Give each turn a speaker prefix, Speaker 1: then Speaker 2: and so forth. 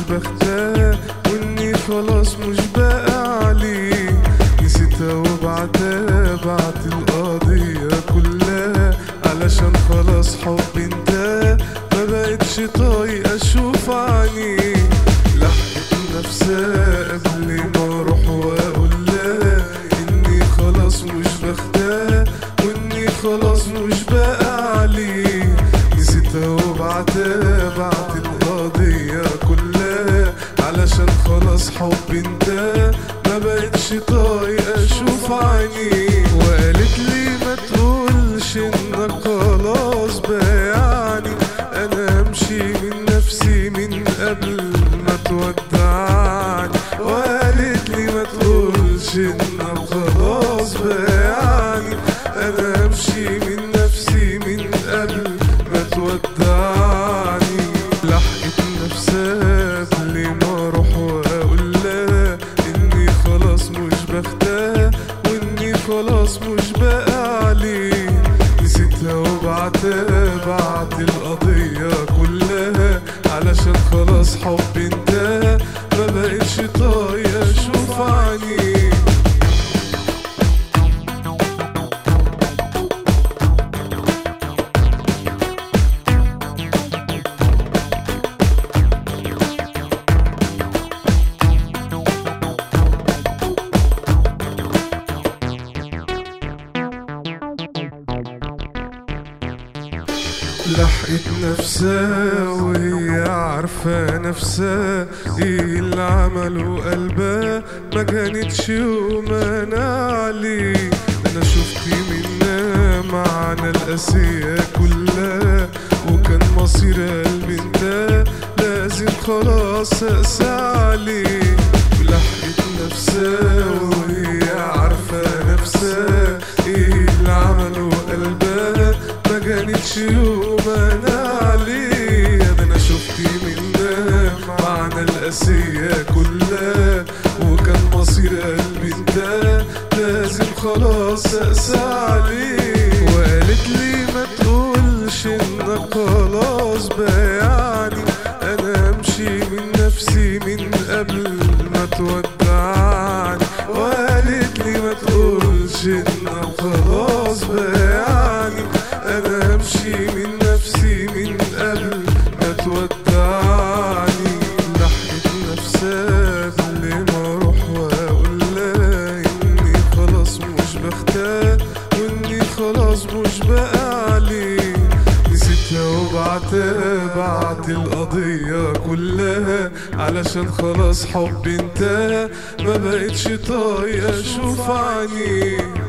Speaker 1: بختاه واني خلاص مش باقي عليه نسيتها وبعتها بعت القضية كلها علشان خلاص حبي انتهى ما بقتش طايق اشوف عينيه لحقت نفسها قبل ما اروح واقول لها اني خلاص مش بختها واني خلاص مش باقي عليه نسيتها وبعتها بعت القضية كلها علشان خلاص حبي انتهى ما بقتش طايق اشوف عينيه وقالت لي ما تقولش انك خلاص بايعني انا امشي من نفسي من قبل ما تودعني وقالت لي ما تقولش انك خلاص بايعني انا امشي من نفسي من قبل ما تودعني لحقت نفسها قبل ما اروح واقول لها اني خلاص مش بختها واني خلاص مش باقي عليه نسيتها وبعتها بعت القضية كلها علشان خلاص حبي انتهى ما بقتش طايق اشوف عينيه لحقت نفسها وهي عارفة نفسها ايه اللي عمله قلبها ما كانتش يومنا عليه انا شفت منها معنى القاسية كلها وكان مصير قلبي انتهى لازم خلاص اقسى عليه لحقت نفسها وهي عارفة نفسها ايه اللي عمله قلبها ما كانتش يومنا عليه ده انا شفت منها معنى القاسية كلها وكان مصير قلبي انتهى لازم خلاص اقسى عليه وقالت لي ما تقولش انك خلاص بايعني انا امشي من نفسي من قبل ما تودعني وقالت لي ما تقولش انك خلاص بايعني انا امشي من نفسي من قبل ما تودعني لحقت نفسها قبل ما اروح واقول لها اني خلاص مش بختها واني خلاص مش باقي عليه نسيتها وبعتها بعت القضية كلها علشان خلاص حبي انتهى ما بقتش طايق اشوف عينيه